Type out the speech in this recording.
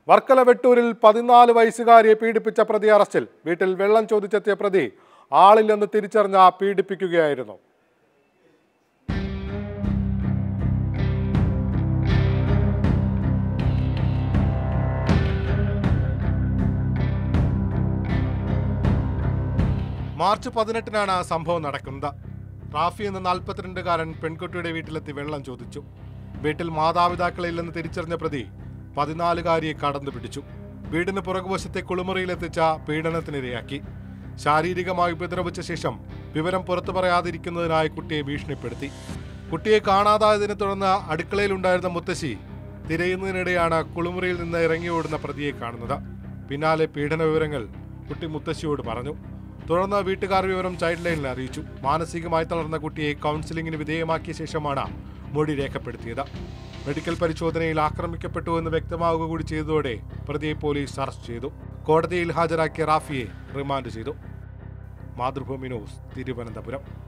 വർക്കല വെട്ടൂരിൽ പതിനാല് വയസ്സുകാരിയെ പീഡിപ്പിച്ച പ്രതി അറസ്റ്റിൽ വീട്ടിൽ വെള്ളം ചോദിച്ചെത്തിയ പ്രതി ആളില്ലെന്ന് തിരിച്ചറിഞ്ഞ പീഡിപ്പിക്കുകയായിരുന്നു മാർച്ച് പതിനെട്ടിനാണ് സംഭവം നടക്കുന്നത് റാഫി എന്ന നാൽപ്പത്തിരണ്ടുകാരൻ പെൺകുട്ടിയുടെ വീട്ടിലെത്തി വെള്ളം ചോദിച്ചു വീട്ടിൽ മാതാപിതാക്കളില്ലെന്ന് തിരിച്ചറിഞ്ഞ പ്രതി പതിനാലുകാരിയെ കടന്നു പിടിച്ചു വീടിന് പുറകുവശത്തെ കുളിമുറിയിലെത്തിച്ച പീഡനത്തിനിരയാക്കി ശാരീരികമായി ഉപദ്രവിച്ച ശേഷം വിവരം പുറത്തു പറയാതിരിക്കുന്നതിനായി കുട്ടിയെ ഭീഷണിപ്പെടുത്തി കുട്ടിയെ കാണാതായതിനെ തുടർന്ന് അടുക്കളയിലുണ്ടായിരുന്ന മുത്തശ്ശി തിരയുന്നതിനിടെയാണ് കുളിമുറിയിൽ നിന്ന് ഇറങ്ങി ഓടുന്ന പ്രതിയെ കാണുന്നത് പിന്നാലെ പീഡന വിവരങ്ങൾ കുട്ടി മുത്തശ്ശിയോട് പറഞ്ഞു തുടർന്ന് വീട്ടുകാർ വിവരം ചൈൽഡ് ലൈനിൽ അറിയിച്ചു മാനസികമായി തളർന്ന കുട്ടിയെ കൗൺസിലിംഗിന് വിധേയമാക്കിയ ശേഷമാണ് മൊഴി രേഖപ്പെടുത്തിയത് മെഡിക്കൽ പരിശോധനയിൽ ആക്രമിക്കപ്പെട്ടു എന്ന് വ്യക്തമാവുക കൂടി ചെയ്തതോടെ പ്രതിയെ പോലീസ് അറസ്റ്റ് ചെയ്തു കോടതിയിൽ ഹാജരാക്കിയ റാഫിയെ റിമാൻഡ് ചെയ്തു മാതൃഭൂമി ന്യൂസ് തിരുവനന്തപുരം